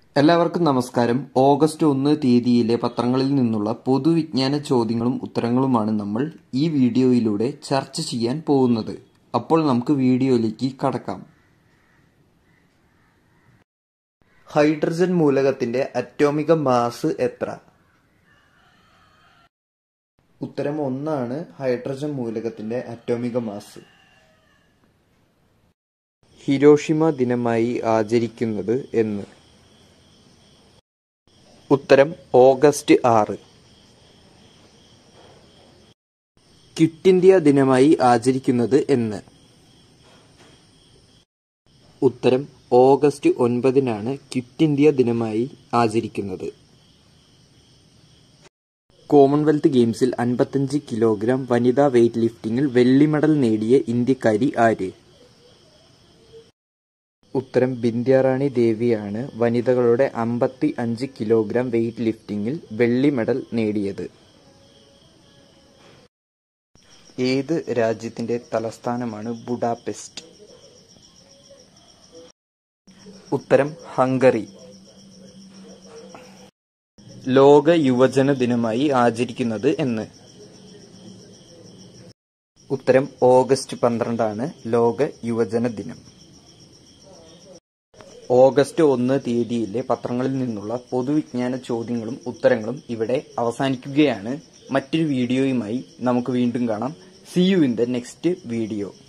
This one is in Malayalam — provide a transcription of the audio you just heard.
എല്ലാവർക്കും നമസ്കാരം ഓഗസ്റ്റ് ഒന്ന് തീയതിയിലെ പത്രങ്ങളിൽ നിന്നുള്ള പൊതുവിജ്ഞാന ചോദ്യങ്ങളും ഉത്തരങ്ങളുമാണ് നമ്മൾ ഈ വീഡിയോയിലൂടെ ചർച്ച ചെയ്യാൻ പോകുന്നത് അപ്പോൾ നമുക്ക് വീഡിയോയിലേക്ക് കടക്കാം ഹൈഡ്രജൻ മൂലകത്തിന്റെ അറ്റോമിക മാസ് എത്ര ഉത്തരം ഒന്നാണ് ഹൈഡ്രജൻ മൂലകത്തിന്റെ അറ്റോമിക മാസ് ഹിരോഷിമ ദിനമായി ആചരിക്കുന്നത് എന്ന് ഉത്തരം ഓഗസ്റ്റ് ആറ് ക്വിറ്റ് ഇന്ത്യ ദിനമായി ആചരിക്കുന്നത് എന്ന് ഉത്തരം ഓഗസ്റ്റ് ഒൻപതിനാണ് ക്വിറ്റ് ഇന്ത്യ ദിനമായി ആചരിക്കുന്നത് കോമൺവെൽത്ത് ഗെയിംസിൽ അൻപത്തഞ്ച് കിലോഗ്രാം വനിതാ വെയ്റ്റ് ലിഫ്റ്റിംഗിൽ വെള്ളി മെഡൽ നേടിയ ഇന്ത്യക്കാരി ആര് ഉത്തരം ബിന്ധ്യാറാണി ദേവിയാണ് വനിതകളുടെ അമ്പത്തി അഞ്ച് കിലോഗ്രാം വെയ്റ്റ് ലിഫ്റ്റിംഗിൽ വെള്ളി മെഡൽ നേടിയത് ഏത് രാജ്യത്തിന്റെ തലസ്ഥാനമാണ് ബുഡാപെസ്റ്റ് ഉത്തരം ഹംഗറി ലോക യുവജന ദിനമായി ആചരിക്കുന്നത് എന്ന് ഉത്തരം ഓഗസ്റ്റ് പന്ത്രണ്ടാണ് ലോക യുവജന ദിനം ഓഗസ്റ്റ് ഒന്ന് തീയതിയിലെ പത്രങ്ങളിൽ നിന്നുള്ള പൊതുവിജ്ഞാന ചോദ്യങ്ങളും ഉത്തരങ്ങളും ഇവിടെ അവസാനിക്കുകയാണ് മറ്റൊരു വീഡിയോയുമായി നമുക്ക് വീണ്ടും കാണാം see you in the next video